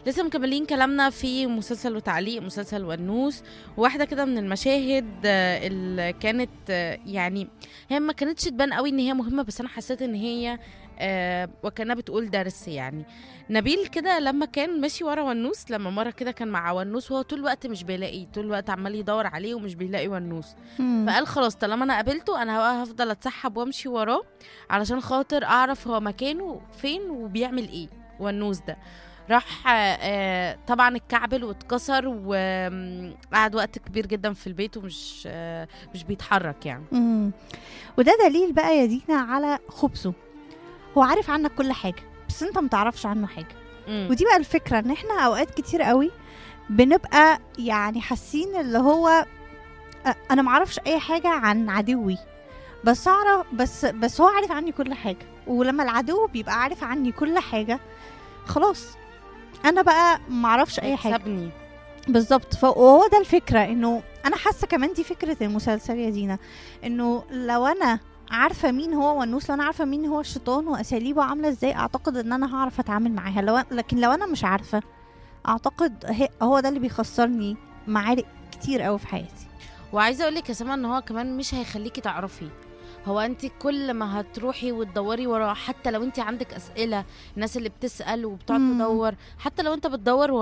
لسه مكملين كلامنا في مسلسل وتعليق مسلسل ونوس واحدة كده من المشاهد آه، اللي كانت آه، يعني هي ما كانتش تبان قوي ان هي مهمة بس انا حسيت ان هي آه وكانها بتقول درس يعني نبيل كده لما كان ماشي ورا ونوس لما مرة كده كان مع ونوس وهو طول الوقت مش بيلاقيه طول الوقت عمال يدور عليه ومش بيلاقي ونوس مم. فقال خلاص طالما انا قابلته انا بقى هفضل اتسحب وامشي وراه علشان خاطر اعرف هو مكانه فين وبيعمل ايه والنوس ده راح آه، آه، طبعا اتكعبل واتكسر وقعد وقت كبير جدا في البيت ومش آه، مش بيتحرك يعني مم. وده دليل بقى يا دينا على خبثه هو عارف عنك كل حاجه بس انت متعرفش عنه حاجه مم. ودي بقى الفكره ان احنا اوقات كتير قوي بنبقى يعني حاسين اللي هو أ- انا معرفش اي حاجه عن عدوي بس اعرف بس بس هو عارف عني كل حاجه ولما العدو بيبقى عارف عني كل حاجه خلاص انا بقى معرفش اي حاجه سابني بالظبط فهو ده الفكره انه انا حاسه كمان دي فكره المسلسل يا دينا انه لو انا عارفه مين هو ونوس لو انا عارفه مين هو الشيطان واساليبه عامله ازاي اعتقد ان انا هعرف اتعامل معاها لو لكن لو انا مش عارفه اعتقد هي- هو ده اللي بيخسرني معارك كتير قوي في حياتي وعايزه اقول لك يا سما ان هو كمان مش هيخليكي تعرفي هو انت كل ما هتروحي وتدوري وراه حتى لو انت عندك اسئله الناس اللي بتسال وبتقعد مم. تدور حتى لو انت بتدور